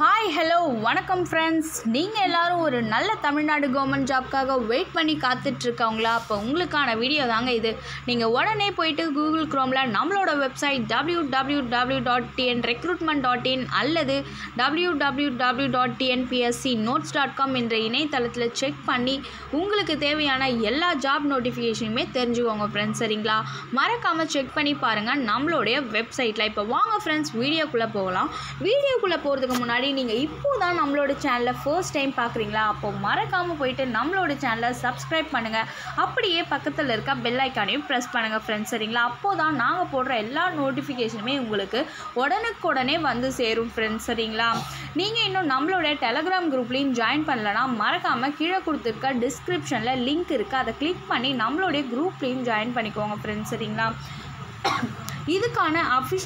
hi hello வணக்கம் friends நீங்கள் எல்லாரும் ஒரு நல்ல தமிழ்நாடு கவர்மெண்ட் ஜாப்க்காக வெயிட் பண்ணி காத்துட்ருக்கவங்களா அப்போ உங்களுக்கான வீடியோ தாங்க இது நீங்கள் உடனே போயிட்டு கூகுள் க்ரோமில் நம்மளோட website W W W dot TN recruitment dot in அல்லது W W W dot TNPSC notes dot com என்ற இணையதளத்தில் செக் பண்ணி உங்களுக்கு தேவையான எல்லா ஜாப் நோட்டிஃபிகேஷனுமே தெரிஞ்சுக்கோங்க ஃப்ரெண்ட்ஸ் சரிங்களா மறக்காமல் செக் பண்ணி பாருங்கள் நம்மளுடைய வெப்சைட்டில் இப்போ வாங்க ஃப்ரெண்ட்ஸ் வீடியோக்குள்ளே போகலாம் வீடியோக்குள்ளே போகிறதுக்கு முன்னாடி நீங்கள் இப்போ தான் நம்மளோட சேனலை ஃபர்ஸ்ட் டைம் பார்க்குறீங்களா அப்போ மறக்காமல் போயிட்டு நம்மளோட சேனலை சப்ஸ்கிரைப் பண்ணுங்கள் அப்படியே பக்கத்தில் இருக்க பெல் ஐக்கானையும் ப்ரெஸ் பண்ணுங்கள் ஃப்ரெண்ட்ஸ் சரிங்களா அப்போ தான் நாங்கள் போடுற எல்லா நோட்டிஃபிகேஷனுமே உங்களுக்கு உடனுக்குடனே வந்து சேரும் ஃப்ரெண்ட்ஸ் சரிங்களா நீங்கள் இன்னும் நம்மளோட டெலகிராம் குரூப்லேயும் ஜாயின் பண்ணலனா மறக்காமல் கீழே கொடுத்துருக்க டிஸ்கிரிப்ஷனில் லிங்க் இருக்குது அதை கிளிக் பண்ணி நம்மளுடைய குரூப்லேயும் ஜாயின் பண்ணிக்கோங்க ஃப்ரெண்ட்ஸ் சரிங்களா இதுக்கான அஃபிஷ்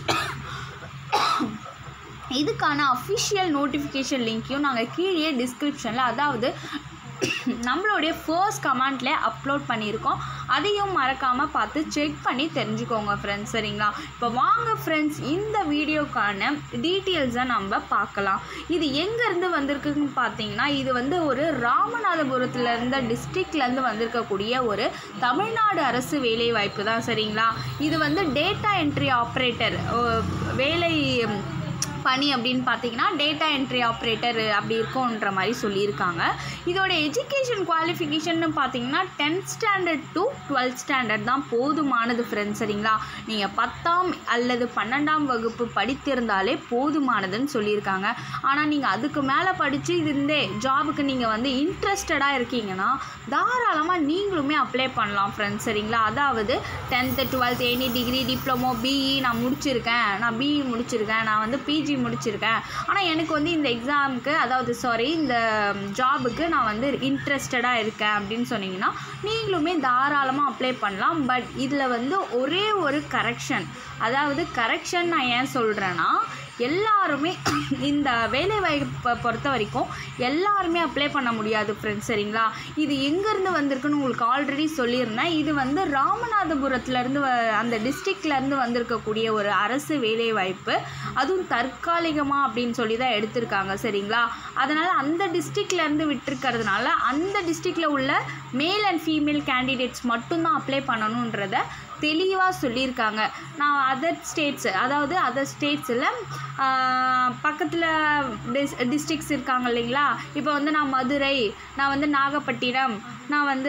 இதுக்கான அஃபிஷியல் நோட்டிஃபிகேஷன் லிங்க்கையும் நாங்கள் கீழே டிஸ்கிரிப்ஷனில் அதாவது நம்மளுடைய ஃபர்ஸ்ட் கமெண்ட்ல அப்லோட் பண்ணியிருக்கோம் அதையும் மறக்காமல் பார்த்து செக் பண்ணி தெரிஞ்சுக்கோங்க ஃப்ரெண்ட்ஸ் சரிங்களா இப்போ வாங்க ஃப்ரெண்ட்ஸ் இந்த வீடியோக்கான டீட்டெயில்ஸை நம்ம பார்க்கலாம் இது எங்கேருந்து வந்திருக்குன்னு பார்த்தீங்கன்னா இது வந்து ஒரு ராமநாதபுரத்தில் இருந்த டிஸ்ட்ரிக்ட்லேருந்து வந்திருக்கக்கூடிய ஒரு தமிழ்நாடு அரசு வேலை வாய்ப்பு தான் சரிங்களா இது வந்து டேட்டா என்ட்ரி ஆப்ரேட்டர் வேலை பணி அப்படின்னு பார்த்தீங்கன்னா டேட்டா என்ட்ரி ஆப்ரேட்டர் அப்படி இருக்கும்ன்ற மாதிரி சொல்லியிருக்காங்க இதோட எஜுகேஷன் குவாலிஃபிகேஷன் பார்த்தீங்கன்னா tenth standard to twelfth standard தான் போதுமானது ஃப்ரெண்ட்ஸ் சரிங்களா நீங்கள் பத்தாம் அல்லது பன்னெண்டாம் வகுப்பு படித்திருந்தாலே போதுமானதுன்னு சொல்லியிருக்காங்க ஆனால் நீங்கள் அதுக்கு மேலே படித்து இது இந்த ஜாபுக்கு நீங்கள் வந்து இன்ட்ரெஸ்டடாக இருக்கீங்கன்னா தாராளமாக நீங்களுமே அப்ளை பண்ணலாம் ஃப்ரெண்ட்ஸ் சரிங்களா அதாவது tenth twelfth any degree diploma BE நான் முடிச்சிருக்கேன் நான் பிஇ முடிச்சிருக்கேன் நான் வந்து பிஜி முடிச்சிருக்கேன் ஆனால் எனக்கு வந்து இந்த எக்ஸாமுக்கு அதாவது சாரி இந்த ஜாபுக்கு நான் வந்து இன்ட்ரெஸ்டடாக இருக்கேன் அப்படின்னு சொன்னீங்கன்னா நீங்களுமே தாராளமாக அப்ளை பண்ணலாம் பட் இதில் வந்து ஒரே ஒரு கரெக்ஷன் அதாவது கரெக்ஷன் நான் ஏன் சொல்கிறேன்னா எல்லாருமே இந்த வேலைவாய்ப்பை பொறுத்த வரைக்கும் எல்லாருமே அப்ளை பண்ண முடியாது ஃப்ரெண்ட்ஸ் சரிங்களா இது எங்கேருந்து வந்திருக்குன்னு உங்களுக்கு ஆல்ரெடி சொல்லியிருந்தேன் இது வந்து ராமநாதபுரத்துலேருந்து வ அந்த டிஸ்ட்ரிக்ட்லேருந்து வந்திருக்கக்கூடிய ஒரு அரசு வேலைவாய்ப்பு அதுவும் தற்காலிகமாக அப்படின்னு சொல்லி தான் எடுத்திருக்காங்க சரிங்களா அதனால் அந்த டிஸ்ட்ரிக்ட்லேருந்து விட்டுருக்கிறதுனால அந்த டிஸ்ட்ரிக்டில் உள்ள மேல் அண்ட் ஃபீமேல் கேண்டிடேட்ஸ் மட்டும்தான் அப்ளை பண்ணணுன்றத தெளிவாக சொல்லியிருக்காங்க நான் அதர் ஸ்டேட்ஸ் அதாவது அதர் ஸ்டேட்ஸில் பக்கத்தில் டிஸ் டிஸ்ட்ரிக்ஸ் இருக்காங்க இல்லைங்களா இப்போ வந்து நான் மதுரை நான் வந்து நாகப்பட்டினம் நான் வந்து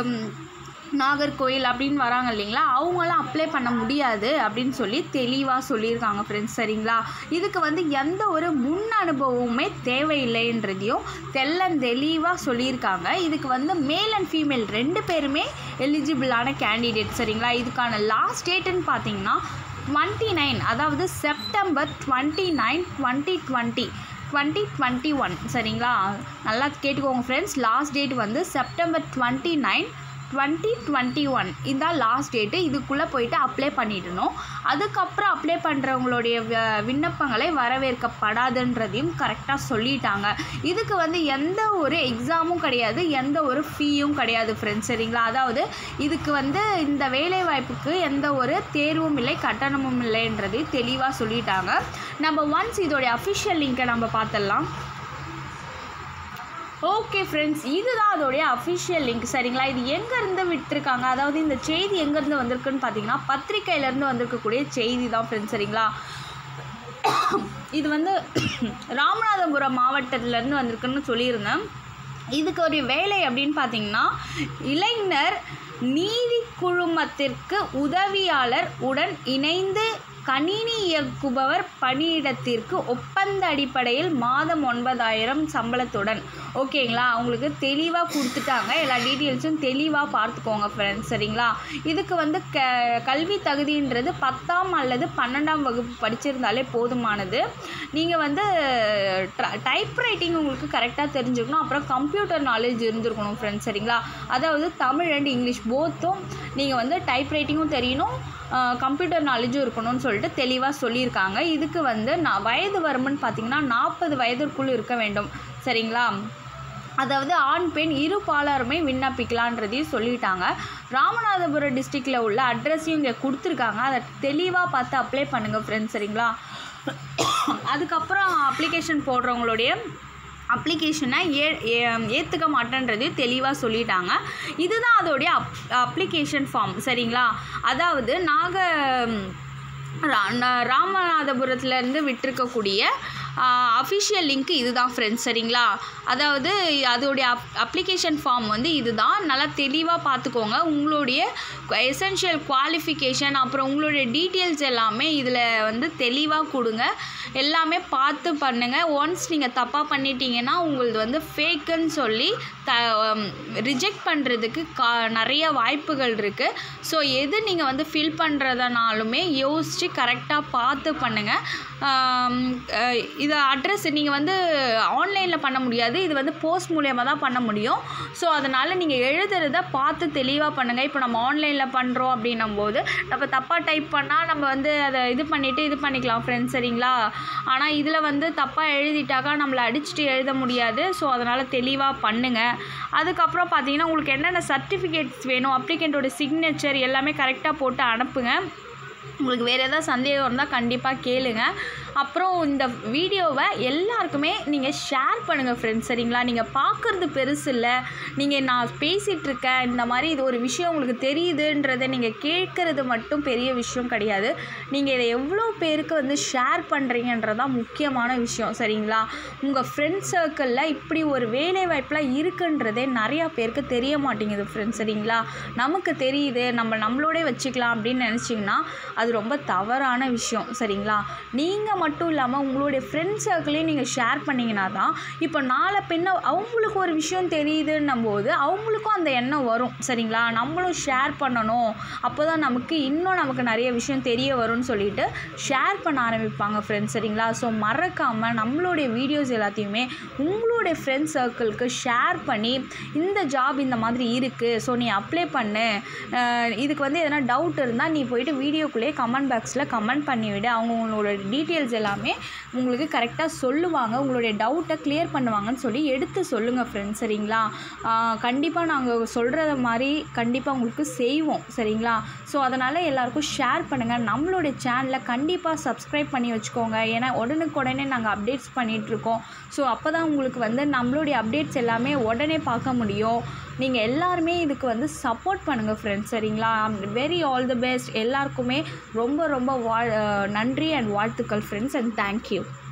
நாகர்கோயில் அப்படின்னு வராங்க இல்லைங்களா அவங்களாம் அப்ளை பண்ண முடியாது அப்படின்னு சொல்லி தெளிவாக சொல்லியிருக்காங்க ஃப்ரெண்ட்ஸ் சரிங்களா இதுக்கு வந்து எந்த ஒரு முன் அனுபவமுமே தேவையில்லைன்றதையும் தெல்ல தெளிவாக சொல்லியிருக்காங்க இதுக்கு வந்து மேல் அண்ட் ஃபீமேல் ரெண்டு பேருமே எலிஜிபிளான கேண்டிடேட் சரிங்களா இதுக்கான லாஸ்ட் டேட்டுன்னு பார்த்தீங்கன்னா டுவெண்ட்டி நைன் அதாவது September twenty nine twenty twenty twenty twenty one சரிங்களா நல்லா கேட்டுக்கோங்க ஃப்ரெண்ட்ஸ் லாஸ்ட் டேட் வந்து September twenty nine twenty twenty one இதுதான் லாஸ்ட் டேட்டு இதுக்குள்ளே போயிட்டு அப்ளை பண்ணிடணும் அதுக்கப்புறம் அப்ளை பண்ணுறவங்களுடைய விண்ணப்பங்களை வரவேற்கப்படாதுன்றதையும் கரெக்டாக சொல்லிட்டாங்க இதுக்கு வந்து எந்த ஒரு எக்ஸாமும் கிடையாது எந்த ஒரு ஃபீயும் கிடையாது ஃப்ரெண்ட்ஸ் சரிங்களா அதாவது இதுக்கு வந்து இந்த வேலைவாய்ப்புக்கு எந்த ஒரு தேர்வும் இல்லை கட்டணமும் இல்லைன்றதையும் தெளிவாக சொல்லிட்டாங்க நம்ம ஒன்ஸ் இதோடைய அஃபிஷியல் லிங்க்கை நம்ம பார்த்துடலாம் ஓகே ஃப்ரெண்ட்ஸ் இதுதான் அதோடைய அஃபிஷியல் லிங்க் சரிங்களா இது எங்கேருந்து விட்டுருக்காங்க அதாவது இந்த செய்தி எங்கேருந்து வந்திருக்குன்னு பார்த்தீங்கன்னா பத்திரிக்கையிலேருந்து வந்திருக்கக்கூடிய செய்தி தான் ஃப்ரெண்ட்ஸ் சரிங்களா இது வந்து ராமநாதபுரம் மாவட்டத்திலேருந்து வந்திருக்குன்னு சொல்லியிருந்தேன் இதுக்கு ஒரு வேலை அப்படின்னு பார்த்தீங்கன்னா இளைஞர் நீதி குழுமத்திற்கு உதவியாளர் உடன் இணைந்து கணினி இயக்குபவர் பணியிடத்திற்கு ஒப்பந்த அடிப்படையில் மாதம் ஒன்பதாயிரம் சம்பளத்துடன் ஓகேங்களா அவங்களுக்கு தெளிவாக கொடுத்துட்டாங்க எல்லா டீட்டெயில்ஸும் தெளிவாக பார்த்துக்கோங்க ஃப்ரெண்ட்ஸ் சரிங்களா இதுக்கு வந்து க கல்வி தகுதின்றது பத்தாம் அல்லது பன்னெண்டாம் வகுப்பு படிச்சிருந்தாலே போதுமானது நீங்கள் வந்து டைப் ரைட்டிங் உங்களுக்கு கரெக்டாக தெரிஞ்சுக்கணும் அப்புறம் கம்ப்யூட்டர் நாலேஜ் இருந்திருக்கணும் ஃப்ரெண்ட்ஸ் சரிங்களா அதாவது தமிழ் அண்ட் இங்கிலீஷ் போத்தும் நீங்கள் வந்து டைப் ரைட்டிங்கும் தெரியணும் கம்ப்யூட்டர் நாலேஜும் இருக்கணும்னு சொல்லிட்டு தெளிவாக சொல்லியிருக்காங்க இதுக்கு வந்து நான் வயது வரம்புன்னு பார்த்தீங்கன்னா நாற்பது வயதிற்குள் இருக்க வேண்டும் சரிங்களா அதாவது ஆண் பெண் இரு பாலருமே விண்ணப்பிக்கலான்றதையும் சொல்லிட்டாங்க ராமநாதபுரம் டிஸ்ட்ரிக்டில் உள்ள அட்ரஸையும் இங்கே கொடுத்துருக்காங்க அதை தெளிவாக பார்த்து அப்ளை பண்ணுங்கள் ஃப்ரெண்ட்ஸ் சரிங்களா அதுக்கப்புறம் அப்ளிகேஷன் போடுறவங்களுடைய அப்ளிகேஷனை ஏ ஏற்றுக்க மாட்டேன்றதையும் தெளிவாக சொல்லிட்டாங்க இதுதான் அதோடைய அப் அப்ளிகேஷன் ஃபார்ம் சரிங்களா அதாவது நாங்கள் ராமநாதபுரத்துலேருந்து விட்டிருக்கக்கூடிய அஃபிஷியல் லிங்க் இதுதான் ஃப்ரெண்ட்ஸ் சரிங்களா அதாவது அதோடைய அப் அப்ளிகேஷன் ஃபார்ம் வந்து இதுதான் நல்லா தெளிவாக பார்த்துக்கோங்க உங்களுடைய எசென்ஷியல் குவாலிஃபிகேஷன் அப்புறம் உங்களுடைய டீட்டெயில்ஸ் எல்லாமே இதில் வந்து தெளிவாக கொடுங்க எல்லாமே பார்த்து பண்ணுங்கள் ஒன்ஸ் நீங்கள் தப்பாக பண்ணிட்டீங்கன்னா உங்களது வந்து ஃபேக்குன்னு சொல்லி த ரிஜெக்ட் பண்ணுறதுக்கு கா நிறைய வாய்ப்புகள் இருக்குது ஸோ எது நீங்கள் வந்து ஃபில் பண்ணுறதுனாலுமே யோசித்து கரெக்டாக பார்த்து பண்ணுங்கள் இது அட்ரஸ் நீங்கள் வந்து ஆன்லைனில் பண்ண முடியாது இது வந்து போஸ்ட் மூலியமாக தான் பண்ண முடியும் ஸோ அதனால் நீங்கள் எழுதுறத பார்த்து தெளிவாக பண்ணுங்கள் இப்போ நம்ம ஆன்லைனில் பண்ணுறோம் அப்படின்னும் போது நம்ம தப்பாக டைப் பண்ணால் நம்ம வந்து அதை இது பண்ணிவிட்டு இது பண்ணிக்கலாம் ஃப்ரெண்ட்ஸ் சரிங்களா ஆனால் இதில் வந்து தப்பாக எழுதிட்டாக்கா நம்மளை அடிச்சுட்டு எழுத முடியாது ஸோ அதனால் தெளிவாக பண்ணுங்கள் அதுக்கப்புறம் பார்த்தீங்கன்னா உங்களுக்கு என்னென்ன சர்டிஃபிகேட்ஸ் வேணும் அப்ளிகண்ட்டோட சிக்னேச்சர் எல்லாமே கரெக்டாக போட்டு அனுப்புங்க உங்களுக்கு வேறு எதாவது சந்தேகம் இருந்தால் கண்டிப்பாக கேளுங்க அப்புறம் இந்த வீடியோவை எல்லாருக்குமே நீங்கள் ஷேர் பண்ணுங்கள் ஃப்ரெண்ட்ஸ் சரிங்களா நீங்கள் பார்க்குறது பெருசு இல்லை நீங்கள் நான் பேசிகிட்டு இருக்கேன் இந்த மாதிரி இது ஒரு விஷயம் உங்களுக்கு தெரியுதுன்றதை நீங்கள் கேட்குறது மட்டும் பெரிய விஷயம் கிடையாது நீங்கள் இதை எவ்வளோ பேருக்கு வந்து ஷேர் பண்ணுறீங்கன்றதான் முக்கியமான விஷயம் சரிங்களா உங்கள் ஃப்ரெண்ட்ஸ் சர்க்கிளில் இப்படி ஒரு வேலை வாய்ப்பெலாம் இருக்குன்றதே நிறையா பேருக்கு தெரிய மாட்டேங்குது ஃப்ரெண்ட்ஸ் சரிங்களா நமக்கு தெரியுது நம்ம நம்மளோடே வச்சுக்கலாம் அப்படின்னு நினச்சிங்கன்னா அது ரொம்ப தவறான விஷயம் சரிங்களா நீங்கள் மட்டும் இல்லாமல் உங்களுடைய ஃப்ரெண்ட்ஸ் சர்க்கிளையும் நீங்கள் ஷேர் பண்ணிங்கன்னா தான் இப்போ நாளை பின்ன அவங்களுக்கு ஒரு விஷயம் தெரியுதுன்னும் போது அவங்களுக்கும் அந்த எண்ணம் வரும் சரிங்களா நம்மளும் ஷேர் பண்ணணும் அப்போ தான் நமக்கு இன்னும் நமக்கு நிறைய விஷயம் தெரிய வரும்னு சொல்லிட்டு ஷேர் பண்ண ஆரம்பிப்பாங்க ஃப்ரெண்ட்ஸ் சரிங்களா ஸோ மறக்காமல் நம்மளுடைய வீடியோஸ் எல்லாத்தையுமே உங்களுடைய ஃப்ரெண்ட்ஸ் சர்க்கிளுக்கு ஷேர் பண்ணி இந்த ஜாப் இந்த மாதிரி இருக்குது ஸோ நீ அப்ளை பண்ணு அஹ் இதுக்கு வந்து எதனா டவுட் இருந்தால் நீ போயிட்டு வீடியோக்குள்ளேயே கமெண்ட் பாக்ஸில் கமெண்ட் பண்ணிவிடு அவங்க உங்களோட டீட்டெயில்ஸ் எல்லாமே உங்களுக்கு கரெக்டாக சொல்லுவாங்க உங்களுடைய டவுட்டை கிளியர் பண்ணுவாங்கன்னு சொல்லி எடுத்து சொல்லுங்கள் ஃப்ரெண்ட்ஸ் சரிங்களா கண்டிப்பாக நாங்கள் சொல்கிறத மாதிரி கண்டிப்பாக உங்களுக்கு செய்வோம் சரிங்களா ஸோ அதனால் எல்லாருக்கும் ஷேர் பண்ணுங்கள் நம்மளுடைய சேனலை கண்டிப்பாக சப்ஸ்கிரைப் பண்ணி வச்சுக்கோங்க ஏன்னா உடனுக்குடனே நாங்கள் அப்டேட்ஸ் பண்ணிகிட்ருக்கோம் ஸோ அப்போ தான் உங்களுக்கு வந்து நம்மளுடைய அப்டேட்ஸ் எல்லாமே உடனே பார்க்க முடியும் நீங்கள் எல்லாருமே இதுக்கு வந்து சப்போர்ட் பண்ணுங்கள் ஃப்ரெண்ட்ஸ் சரிங்களா வெரி ஆல் தி பெஸ்ட் எல்லாருக்குமே ரொம்ப ரொம்ப வா நன்றி அண்ட் வாழ்த்துக்கள் ஃப்ரெண்ட்ஸ் அண்ட் தேங்க்யூ